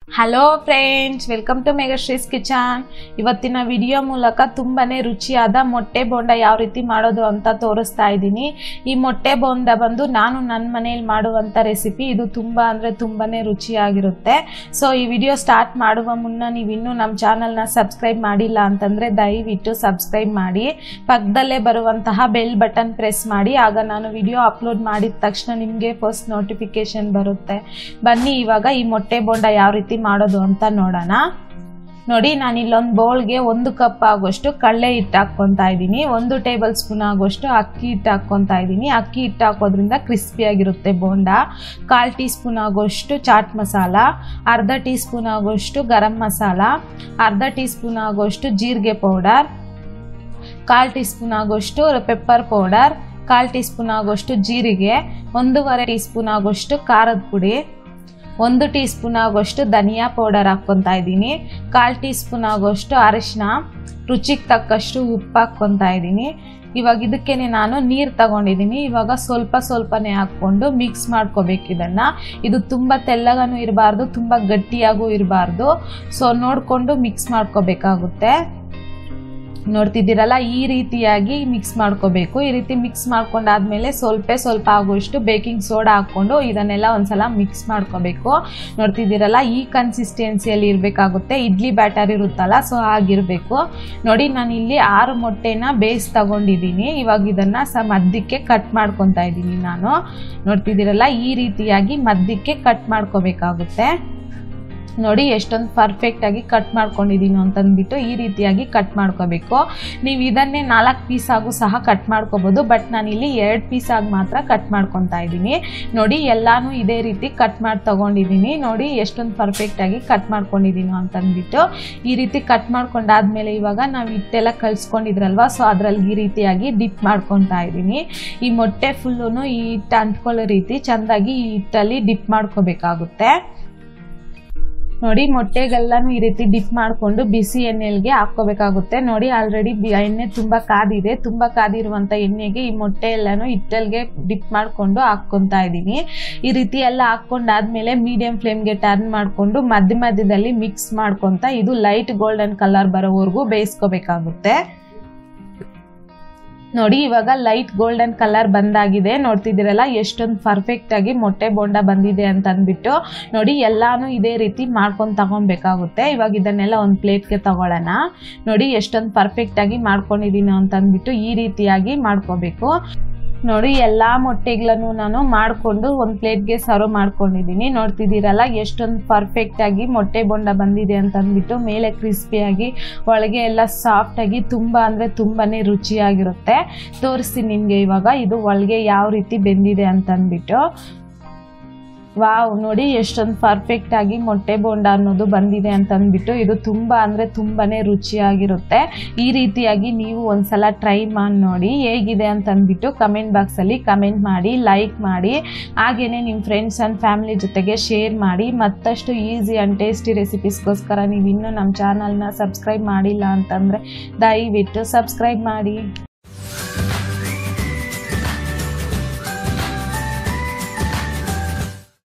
hello friends welcome to Megashree's kitchen ಇವತ್ತಿನ video ಮೂಲಕ ತುಂಬಾನೇ ರುಚಿಯಾದ ಮೊಟ್ಟೆ ಬೋಂಡ ಯಾವ ರೀತಿ ಮಾಡೋದು ಅಂತ ತೋರಿಸ್ತಾ ಇದ್ದೀನಿ ಈ ಮೊಟ್ಟೆ ಬೋಂಡ ಬಂದು ನಾನು ನನ್ನ ಮನೇಲಿ ಮಾಡುವಂಥ ರೆಸಿಪಿ ಇದು ತುಂಬ ಅಂದರೆ ತುಂಬಾನೇ ರುಚಿಯಾಗಿರುತ್ತೆ ಸೊ ಈ ವಿಡಿಯೋ ಸ್ಟಾರ್ಟ್ ಮಾಡುವ ಮುನ್ನ ನೀವು ಇನ್ನೂ ನಮ್ಮ ಚಾನಲ್ನ ಸಬ್ಸ್ಕ್ರೈಬ್ ಮಾಡಿಲ್ಲ ಅಂತಂದರೆ ದಯವಿಟ್ಟು ಸಬ್ಸ್ಕ್ರೈಬ್ ಮಾಡಿ ಪಕ್ಕದಲ್ಲೇ ಬರುವಂತಹ ಬೆಲ್ ಬಟನ್ ಪ್ರೆಸ್ ಮಾಡಿ ಆಗ ನಾನು ವಿಡಿಯೋ ಅಪ್ಲೋಡ್ ಮಾಡಿದ ತಕ್ಷಣ ನಿಮಗೆ ಫಸ್ಟ್ ನೋಟಿಫಿಕೇಶನ್ ಬರುತ್ತೆ ಬನ್ನಿ ಇವಾಗ ಈ ಮೊಟ್ಟೆ ಬೋಂಡ ಯಾವ ರೀತಿ ಮಾಡೋದು ಅಂತ ನೋಡೋಣ ನೋಡಿ ನಾನು ಇಲ್ಲೊಂದು ಬೌಲ್ಗೆ ಒಂದು ಕಪ್ ಆಗೋಷ್ಟು ಕಡಲೆ ಹಿಟ್ಟು ಹಾಕ್ಕೊತಾ ಇದ್ದೀನಿ ಒಂದು ಟೇಬಲ್ ಸ್ಪೂನ್ ಆಗೋಷ್ಟು ಅಕ್ಕಿ ಹಿಟ್ಟು ಹಾಕ್ಕೊತಾ ಇದ್ದೀನಿ ಅಕ್ಕಿ ಹಿಟ್ಟು ಹಾಕೋದ್ರಿಂದ ಕ್ರಿಸ್ಪಿಯಾಗಿರುತ್ತೆ ಬೋಂಡ ಕಾಲು ಟೀ ಸ್ಪೂನ್ ಆಗೋಷ್ಟು ಚಾಟ್ ಮಸಾಲ ಅರ್ಧ ಟೀ ಸ್ಪೂನ್ ಆಗೋಷ್ಟು ಗರಂ ಮಸಾಲ ಅರ್ಧ ಟೀ ಸ್ಪೂನ್ ಆಗೋಷ್ಟು ಜೀರಿಗೆ ಪೌಡರ್ ಕಾಲು ಟೀ ಸ್ಪೂನ್ ಆಗೋಷ್ಟು ಪೆಪ್ಪರ್ ಪೌಡರ್ ಕಾಲು ಟೀ ಸ್ಪೂನ್ ಆಗೋಷ್ಟು ಜೀರಿಗೆ ಒಂದೂವರೆ ಟೀ ಸ್ಪೂನ್ ಆಗೋಷ್ಟು ಖಾರದ ಪುಡಿ ಒಂದು ಟೀ ಸ್ಪೂನ್ ಆಗೋಷ್ಟು ಧನಿಯಾ ಪೌಡರ್ ಹಾಕ್ಕೊತಾ ಇದ್ದೀನಿ ಕಾಲು ಟೀ ಸ್ಪೂನ್ ಆಗೋಷ್ಟು ಅರಿಶಿನ ರುಚಿಗೆ ತಕ್ಕಷ್ಟು ಉಪ್ಪು ಹಾಕ್ಕೊತಾ ಇದ್ದೀನಿ ಇವಾಗ ಇದಕ್ಕೆ ನಾನು ನೀರು ತಗೊಂಡಿದ್ದೀನಿ ಇವಾಗ ಸ್ವಲ್ಪ ಸ್ವಲ್ಪನೇ ಹಾಕ್ಕೊಂಡು ಮಿಕ್ಸ್ ಮಾಡ್ಕೋಬೇಕು ಇದನ್ನು ಇದು ತುಂಬ ತೆಳ್ಳಗನೂ ಇರಬಾರ್ದು ತುಂಬ ಗಟ್ಟಿಯಾಗೂ ಇರಬಾರ್ದು ಸೊ ನೋಡಿಕೊಂಡು ಮಿಕ್ಸ್ ಮಾಡ್ಕೋಬೇಕಾಗುತ್ತೆ ನೋಡ್ತಿದ್ದೀರಲ್ಲ ಈ ರೀತಿಯಾಗಿ ಮಿಕ್ಸ್ ಮಾಡ್ಕೋಬೇಕು ಈ ರೀತಿ ಮಿಕ್ಸ್ ಮಾಡ್ಕೊಂಡಾದ್ಮೇಲೆ ಸ್ವಲ್ಪ ಸ್ವಲ್ಪ ಆಗುವಷ್ಟು ಬೇಕಿಂಗ್ ಸೋಡಾ ಹಾಕ್ಕೊಂಡು ಇದನ್ನೆಲ್ಲ ಒಂದ್ಸಲ ಮಿಕ್ಸ್ ಮಾಡ್ಕೋಬೇಕು ನೋಡ್ತಿದ್ದೀರಲ್ಲ ಈ ಕನ್ಸಿಸ್ಟೆನ್ಸಿಯಲ್ಲಿ ಇರಬೇಕಾಗುತ್ತೆ ಇಡ್ಲಿ ಬ್ಯಾಟರ್ ಇರುತ್ತಲ್ಲ ಸೊ ಆಗಿರಬೇಕು ನೋಡಿ ನಾನು ಇಲ್ಲಿ ಆರು ಮೊಟ್ಟೆನ ಬೇಯಿಸಿ ತಗೊಂಡಿದ್ದೀನಿ ಇವಾಗ ಇದನ್ನು ಸ ಮಧ್ಯಕ್ಕೆ ಕಟ್ ಮಾಡ್ಕೊತಾ ಇದ್ದೀನಿ ನಾನು ನೋಡ್ತಿದ್ದೀರಲ್ಲ ಈ ರೀತಿಯಾಗಿ ಮಧ್ಯಕ್ಕೆ ಕಟ್ ಮಾಡ್ಕೋಬೇಕಾಗುತ್ತೆ ನೋಡಿ ಎಷ್ಟೊಂದು ಪರ್ಫೆಕ್ಟಾಗಿ ಕಟ್ ಮಾಡ್ಕೊಂಡಿದ್ದೀನಿ ಅಂತಂದ್ಬಿಟ್ಟು ಈ ರೀತಿಯಾಗಿ ಕಟ್ ಮಾಡ್ಕೋಬೇಕು ನೀವು ಇದನ್ನೇ ನಾಲ್ಕು ಪೀಸಾಗೂ ಸಹ ಕಟ್ ಮಾಡ್ಕೋಬೋದು ಬಟ್ ನಾನಿಲ್ಲಿ ಎರಡು ಪೀಸಾಗಿ ಮಾತ್ರ ಕಟ್ ಮಾಡ್ಕೊತಾ ಇದ್ದೀನಿ ನೋಡಿ ಎಲ್ಲನೂ ಇದೇ ರೀತಿ ಕಟ್ ಮಾಡಿ ತೊಗೊಂಡಿದ್ದೀನಿ ನೋಡಿ ಎಷ್ಟೊಂದು ಪರ್ಫೆಕ್ಟಾಗಿ ಕಟ್ ಮಾಡ್ಕೊಂಡಿದ್ದೀನಿ ಅಂತಂದ್ಬಿಟ್ಟು ಈ ರೀತಿ ಕಟ್ ಮಾಡ್ಕೊಂಡಾದ್ಮೇಲೆ ಇವಾಗ ನಾವು ಹಿಟ್ಟೆಲ್ಲ ಕಲಿಸ್ಕೊಂಡಿದ್ರಲ್ವ ಸೊ ಅದರಲ್ಲಿ ಈ ರೀತಿಯಾಗಿ ಡಿಪ್ ಮಾಡ್ಕೊತಾ ಇದ್ದೀನಿ ಈ ಮೊಟ್ಟೆ ಫುಲ್ಲು ಈ ಹಿಟ್ಟು ಅಂಟ್ಕೊಳ್ಳೋ ರೀತಿ ಚೆಂದಾಗಿ ಈ ಹಿಟ್ಟಲ್ಲಿ ಡಿಪ್ ಮಾಡ್ಕೋಬೇಕಾಗುತ್ತೆ ನೋಡಿ ಮೊಟ್ಟೆಗೆಲ್ಲನೂ ಈ ರೀತಿ ಡಿಪ್ ಮಾಡಿಕೊಂಡು ಬಿಸಿ ಎಣ್ಣೆಗೆ ಹಾಕ್ಕೋಬೇಕಾಗುತ್ತೆ ನೋಡಿ ಆಲ್ರೆಡಿ ಎಣ್ಣೆ ತುಂಬ ಕಾದಿದೆ ತುಂಬ ಕಾದಿರುವಂಥ ಎಣ್ಣೆಗೆ ಈ ಮೊಟ್ಟೆ ಎಲ್ಲನೂ ಹಿಟ್ಟಲ್ಗೆ ಡಿಪ್ ಮಾಡಿಕೊಂಡು ಹಾಕ್ಕೊತಾ ಇದ್ದೀನಿ ಈ ರೀತಿ ಎಲ್ಲ ಹಾಕ್ಕೊಂಡಾದ್ಮೇಲೆ ಮೀಡಿಯಂ ಫ್ಲೇಮ್ಗೆ ಟರ್ನ್ ಮಾಡಿಕೊಂಡು ಮಧ್ಯ ಮಧ್ಯದಲ್ಲಿ ಮಿಕ್ಸ್ ಮಾಡ್ಕೊತ ಇದು ಲೈಟ್ ಗೋಲ್ಡನ್ ಕಲರ್ ಬರೋವರೆಗೂ ಬೇಯಿಸ್ಕೋಬೇಕಾಗುತ್ತೆ ನೋಡಿ ಇವಾಗ ಲೈಟ್ ಗೋಲ್ಡನ್ ಕಲರ್ ಬಂದಾಗಿದೆ ನೋಡ್ತಿದ್ದೀರಲ್ಲ ಎಷ್ಟೊಂದು ಪರ್ಫೆಕ್ಟ್ ಆಗಿ ಮೊಟ್ಟೆ ಬೋಂಡ ಬಂದಿದೆ ಅಂತ ಅಂದ್ಬಿಟ್ಟು ನೋಡಿ ಎಲ್ಲಾನು ಇದೇ ರೀತಿ ಮಾಡ್ಕೊಂಡು ತಗೊಬೇಕಾಗುತ್ತೆ ಇವಾಗ ಇದನ್ನೆಲ್ಲ ಒಂದು ಪ್ಲೇಟ್ಗೆ ತಗೊಳ್ಳೋಣ ನೋಡಿ ಎಷ್ಟೊಂದು ಪರ್ಫೆಕ್ಟ್ ಆಗಿ ಮಾಡ್ಕೊಂಡಿದ್ದೀನಿ ಅಂತ ಅಂದ್ಬಿಟ್ಟು ಈ ರೀತಿಯಾಗಿ ಮಾಡ್ಕೋಬೇಕು ನೋಡಿ ಎಲ್ಲ ಮೊಟ್ಟೆಗಳನ್ನು ನಾನು ಮಾಡಿಕೊಂಡು ಒಂದು ಪ್ಲೇಟ್ಗೆ ಸರ್ವ್ ಮಾಡ್ಕೊಂಡಿದ್ದೀನಿ ನೋಡ್ತಿದ್ದೀರಲ್ಲ ಎಷ್ಟೊಂದು ಪರ್ಫೆಕ್ಟಾಗಿ ಮೊಟ್ಟೆ ಬೊಂಡ ಬಂದಿದೆ ಅಂತ ಅಂದ್ಬಿಟ್ಟು ಮೇಲೆ ಕ್ರಿಸ್ಪಿಯಾಗಿ ಒಳಗೆ ಎಲ್ಲ ಸಾಫ್ಟಾಗಿ ತುಂಬ ಅಂದರೆ ತುಂಬಾ ರುಚಿಯಾಗಿರುತ್ತೆ ತೋರಿಸ್ತೀನಿ ನಿಮಗೆ ಇವಾಗ ಇದು ಒಳಗೆ ಯಾವ ರೀತಿ ಬೆಂದಿದೆ ಅಂತ ಅಂದ್ಬಿಟ್ಟು ವಾವ್ ನೋಡಿ ಎಷ್ಟೊಂದು ಪರ್ಫೆಕ್ಟಾಗಿ ಮೊಟ್ಟೆ ಬೋಂಡ ಅನ್ನೋದು ಬಂದಿದೆ ಅಂತ ಅಂದ್ಬಿಟ್ಟು ಇದು ತುಂಬ ಅಂದರೆ ತುಂಬಾ ರುಚಿಯಾಗಿರುತ್ತೆ ಈ ರೀತಿಯಾಗಿ ನೀವು ಒಂದ್ಸಲ ಟ್ರೈ ಮಾಡಿ ನೋಡಿ ಹೇಗಿದೆ ಅಂತ ಅಂದ್ಬಿಟ್ಟು ಕಮೆಂಟ್ ಬಾಕ್ಸಲ್ಲಿ ಕಮೆಂಟ್ ಮಾಡಿ ಲೈಕ್ ಮಾಡಿ ಹಾಗೆಯೇ ನಿಮ್ಮ ಫ್ರೆಂಡ್ಸ್ ಆ್ಯಂಡ್ ಫ್ಯಾಮಿಲಿ ಜೊತೆಗೆ ಶೇರ್ ಮಾಡಿ ಮತ್ತಷ್ಟು ಈಸಿ ಆ್ಯಂಡ್ ಟೇಸ್ಟಿ ರೆಸಿಪೀಸ್ಗೋಸ್ಕರ ನೀವು ಇನ್ನೂ ನಮ್ಮ ಚಾನಲ್ನ ಸಬ್ಸ್ಕ್ರೈಬ್ ಮಾಡಿಲ್ಲ ಅಂತಂದರೆ ದಯವಿಟ್ಟು ಸಬ್ಸ್ಕ್ರೈಬ್ ಮಾಡಿ